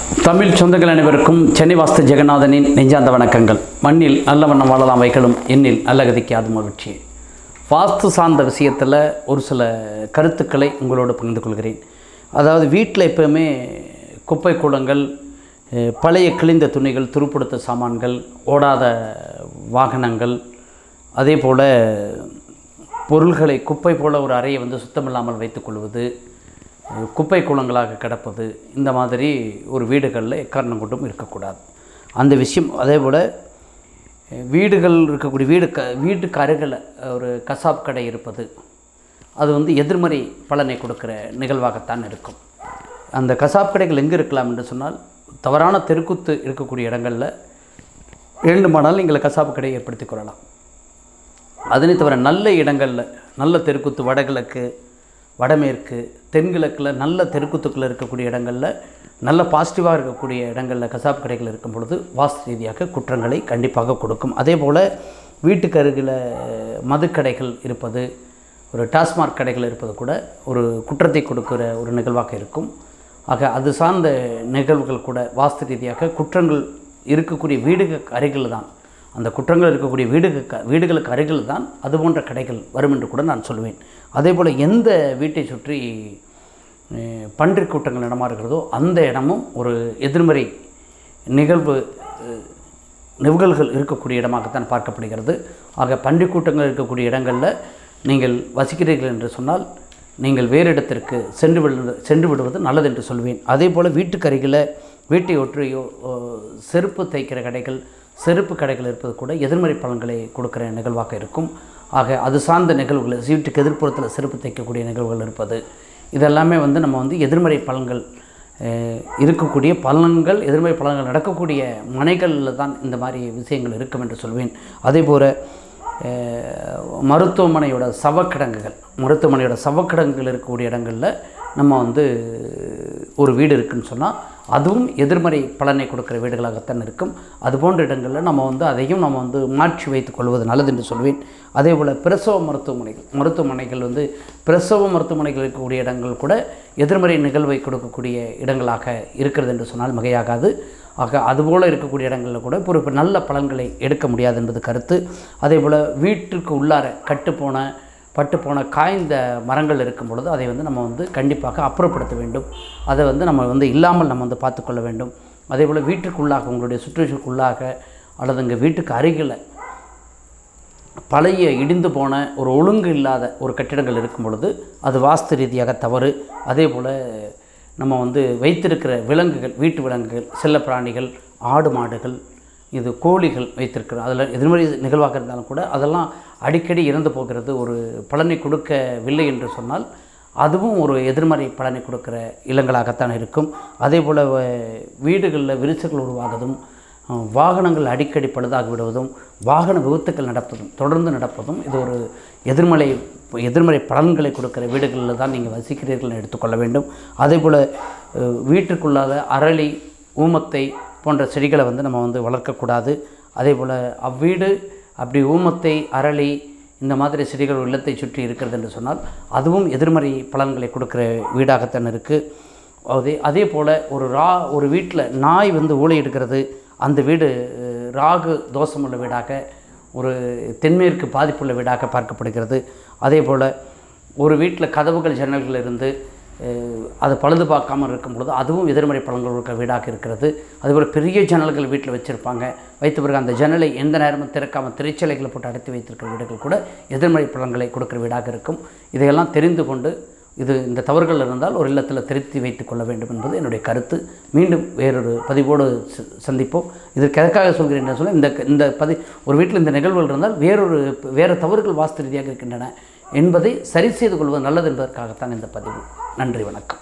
தமிழ் சொந்தங்கள் அனைவருக்கும் சென்னை வாஸ்து ஜெகநாதனின் நெஞ்சார்ந்த வணக்கங்கள் மண்ணில் நல்ல வண்ணம் வாழலாம் வைகளும் எண்ணில் நல்ல கதிக்கு அது மகிழ்ச்சி வாஸ்து சார்ந்த விஷயத்தில் ஒரு சில கருத்துக்களை உங்களோடு பகிர்ந்து கொள்கிறேன் அதாவது வீட்டில் எப்போவுமே குப்பை கூடங்கள் அஹ், பழைய கிழிந்த துணிகள் துருப்படுத்த சாமான்கள் ஓடாத வாகனங்கள் அதே போல் பொருள்களை குப்பை போல ஒரு அறையை வந்து சுத்தமில்லாமல் வைத்துக்கொள்வது அஹ், குப்பை குளங்களாக கிடப்பது இந்த மாதிரி ஒரு வீடுகளில் எக்காரணம் கொண்டும் இருக்கக்கூடாது அந்த விஷயம் அதே போல் அஹ், வீடுகள் இருக்கக்கூடிய வீடு க வீட்டுக்கு அருகில் ஒரு கசாப் கடை இருப்பது அது வந்து எதிர்மறை பலனை கொடுக்கிற நிகழ்வாகத்தான் இருக்கும் அந்த கசாப் கடைகள் எங்கே இருக்கலாம் என்று சொன்னால் தவறான தெருக்குத்து இருக்கக்கூடிய இடங்களில் வேண்டுமானால் நீங்கள் கசாப்பு கடையை ஏற்படுத்திக் கொள்ளலாம் அதனை தவிர நல்ல இடங்களில் நல்ல தெருக்குத்து வடகிழக்கு வடமேற்கு தென்கிழக்கில் நல்ல தெருக்குத்துக்கள் இருக்கக்கூடிய இடங்களில் நல்ல பாசிட்டிவாக இருக்கக்கூடிய இடங்களில் கசாப் கடைகள் இருக்கும் பொழுது வாஸ்து ரீதியாக குற்றங்களை கண்டிப்பாக கொடுக்கும் அதே போல் வீட்டுக்கு அருகில் மதுக்கடைகள் இருப்பது ஒரு டாஸ்மாக் கடைகள் இருப்பது கூட ஒரு குற்றத்தை கொடுக்கிற ஒரு நிகழ்வாக இருக்கும் ஆக அது சார்ந்த நிகழ்வுகள் கூட வாஸ்து ரீதியாக குற்றங்கள் இருக்கக்கூடிய வீடுகளுக்கு அருகில் தான் அந்த குற்றங்கள் இருக்கக்கூடிய வீடுகளுக்கு வீடுகளுக்கு அருகில் தான் அது போன்ற கடைகள் வரும் என்று கூட நான் சொல்லுவேன் அதே போல் எந்த வீட்டை சுற்றி அஹ், பன்றி கூட்டங்கள் இடமா இருக்கிறதோ அந்த இடமும் ஒரு எதிர்மறை நிகழ்வு அஹ், நிகழ்வுகள் இருக்கக்கூடிய இடமாகத்தான் பார்க்கப்படுகிறது ஆக பன்றி கூட்டங்கள் இருக்கக்கூடிய இடங்களில் நீங்கள் வசிக்கிறீர்கள் என்று சொன்னால் நீங்கள் வேறு இடத்திற்கு சென்று விடுவது சென்று விடுவது நல்லது என்று சொல்வேன் அதே போல் வீட்டுக்கு அருகில் வீட்டை ஒற்றியோ ஓ, செருப்பு தைக்கிற கடைகள் செருப்பு கடைகள் இருப்பது கூட எதிர்மறை பலன்களை கொடுக்கிற நிகழ்வாக இருக்கும் ஆக அது சார்ந்த நிகழ்வுகள் வீட்டுக்கு எதிர்ப்புறத்தில் செருப்பு தைக்கக்கூடிய நிகழ்வுகள் இருப்பது இதெல்லாமே வந்து நம்ம வந்து எதிர்மறை பலன்கள் அஹ், இருக்கக்கூடிய பலன்கள் எதிர்மறை பலன்கள் நடக்கக்கூடிய மனைகளில் தான் இந்த மாதிரி விஷயங்கள் இருக்கும் என்று சொல்வேன் அதே போல் அஹ், மருத்துவமனையோட சவக்கிடங்குகள் மருத்துவமனையோட சவக்கிடங்குகள் இருக்கக்கூடிய இடங்களில் நம்ம வந்து ஒரு வீடு இருக்குன்னு சொன்னால் அதுவும் எதிர்மறை பலனை கொடுக்குற வீடுகளாகத்தான் இருக்கும் அது போன்ற இடங்களில் நம்ம வந்து அதையும் நம்ம வந்து மாற்றி வைத்துக் கொள்வது நல்லது என்று சொல்வேன் அதே போல் பிரசவ மருத்துவமனைகள் மருத்துவமனைகள் வந்து பிரசவ மருத்துவமனைகள் இருக்கக்கூடிய இடங்கள் கூட எதிர்மறை நிகழ்வை கொடுக்கக்கூடிய இடங்களாக இருக்கிறது என்று சொன்னால் மிகையாகாது ஆக அதுபோல் இருக்கக்கூடிய இடங்களில் கூட ஒரு ஒரு நல்ல பலன்களை எடுக்க முடியாது என்பது கருத்து அதே போல் வீட்டிற்கு உள்ளார கட்டுப்போன பட்டுப்போன காய்ந்த மரங்கள் இருக்கும் பொழுது அதை வந்து நம்ம வந்து கண்டிப்பாக அப்புறப்படுத்த வேண்டும் அதை வந்து நம்ம வந்து இல்லாமல் நம்ம வந்து பார்த்துக்கொள்ள வேண்டும் அதே போல் வீட்டுக்குள்ளாக உங்களுடைய சுற்றுச்சூழலுக்குள்ளாக அல்லது இங்கே வீட்டுக்கு அருகில் பழைய இடிந்து போன ஒரு ஒழுங்கு இல்லாத ஒரு கட்டிடங்கள் இருக்கும் பொழுது அது வாஸ்து ரீதியாக தவறு அதே போல் நம்ம வந்து வைத்திருக்கிற விலங்குகள் வீட்டு விலங்குகள் செல்லப்பிராணிகள் ஆடு மாடுகள் இது கோழிகள் வைத்திருக்கிறோம் அதில் எதிர்மறை நிகழ்வாக இருந்தாலும் கூட அதெல்லாம் அடிக்கடி இறந்து போகிறது ஒரு பலனை கொடுக்கவில்லை என்று சொன்னால் அதுவும் ஒரு எதிர்மறை பலனை கொடுக்கிற இல்லங்களாகத்தான் இருக்கும் அதே போல் வீடுகளில் விரிசல்கள் உருவாகுவதும் அஹ், வாகனங்கள் அடிக்கடி பழுதாகி விடுவதும் வாகன விபத்துக்கள் நடப்பதும் தொடர்ந்து நடப்பதும் இது ஒரு எதிர்மறை எதிர்மறை பலன்களை கொடுக்கிற வீடுகளில் தான் நீங்கள் வசிக்கிறீர்கள் எடுத்துக்கொள்ள வேண்டும் அதே போல் அஹ், வீட்டிற்குள்ளாத அரளி ஊமத்தை போன்ற செடிகளை வந்து நம்ம வந்து வளர்க்கக்கூடாது அதே போல் அவ்வீடு அப்படி ஊமத்தை அரளி இந்த மாதிரி செடிகள் ஒரு இல்லத்தை சுற்றி இருக்கிறது என்று சொன்னால் அதுவும் எதிர்மறை பலன்களை கொடுக்கிற வீடாகத்தான் இருக்குது அதே அதே போல் ஒரு ரா ஒரு வீட்டில் நாய் வந்து ஊழையிடுகிறது அந்த வீடு அஹ், ராகு தோஷமுள்ள வீடாக ஒரு தென்மேற்கு பாதிப்புள்ள வீடாக பார்க்கப்படுகிறது அதே போல் ஒரு வீட்டில் கதவுகள் ஜன்னல்கள் இருந்து அஹ், அது பழுது பார்க்காமல் இருக்கும் பொழுது அதுவும் எதிர்மறை பலன்கள் இருக்கிற வீடாக இருக்கிறது அதுபோல் பெரிய ஜன்னல்கள் வீட்டில் வச்சுருப்பாங்க வைத்த பிறகு அந்த ஜன்னலை எந்த நேரமும் திறக்காமல் திரைச்சலைகளை போட்டு அடைத்து வைத்திருக்கிற வீடுகள் கூட எதிர்மறை பலன்களை கொடுக்கிற வீடாக இருக்கும் இதையெல்லாம் தெரிந்து கொண்டு இது இந்த தவறுகள் இருந்தால் ஒரு இல்லத்தில் திருத்தி வைத்துக் கொள்ள வேண்டும் என்பது என்னுடைய கருத்து மீண்டும் வேறொரு பதிவோடு ச- சந்திப்போம் இதற்கு எதற்காக சொல்கிறேன் என்று சொல்ல இந்த இந்த பதி ஒரு வீட்டில் இந்த நிகழ்வுகள் இருந்தால் வேறொரு வேறு தவறுகள் வாஸ்து ரீதியாக இருக்கின்றன என்பதை சரி செய்து கொள்வது நல்லது என்பதற்காகத்தான் இந்த பதிவு நன்றி வணக்கம்